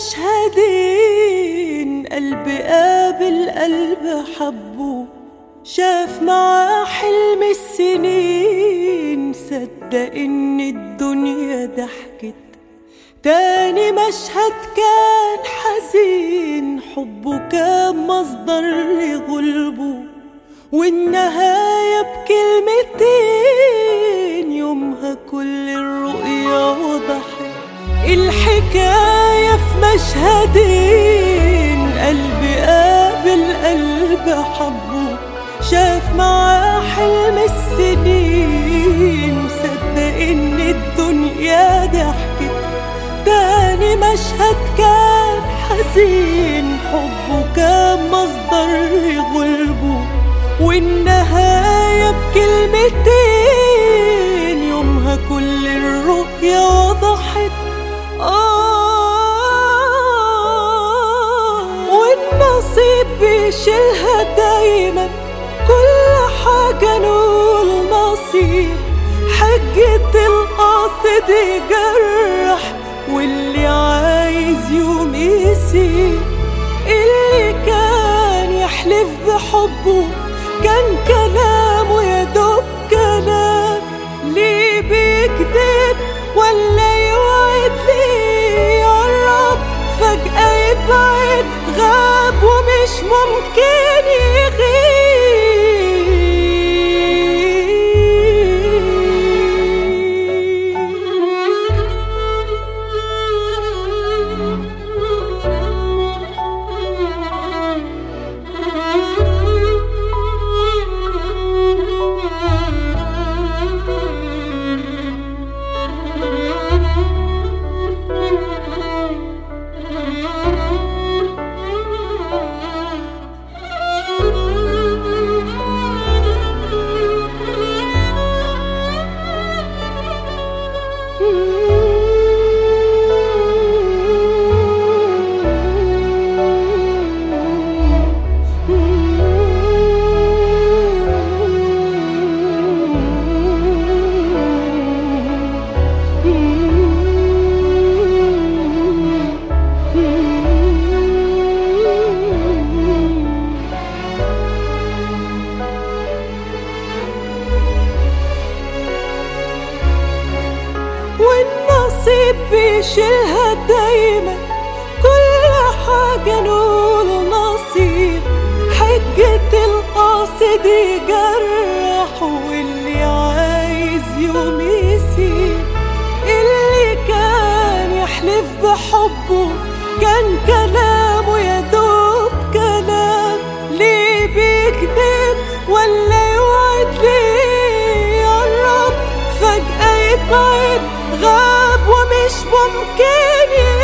مشهدين قلب قابل قلب حبه شاف معاه حلم السنين صدق ان الدنيا ضحكت تاني مشهد كان حزين حبه كان مصدر لغلبه والنهاية بكلمتين يومها كل الرؤيا وضحت الحكاية في مشهدين قلب قابل قلب حبه شاف معاه حلم السنين صدق ان الدنيا ضحكت تاني مشهد كان حزين حبه كان مصدر لغلبه والنهاية بكلمتين يومها كل الرؤيا وضحت آه والنصيب بيشيلها دايما كل حاجة نقول نصيب حجة القاصد يجرح واللي عايز يوم يسيب اللي كان يحلف بحبه كان كلامه يا دوب كلام ليه بيكذب ولا يوعد ليه يقرب فجأة يبعد غاب ومش ممكن والنصيب بيشيلها دايما كل حاجة نقول نصيب حجة القاصد يجرح واللي عايز يوم يسيب اللي كان يحلف بحبه كان كلامه يا دوب كلام ليه بيكذب ولا يوعد ليه يقرب فجأة يبعد غاب ومش ممكن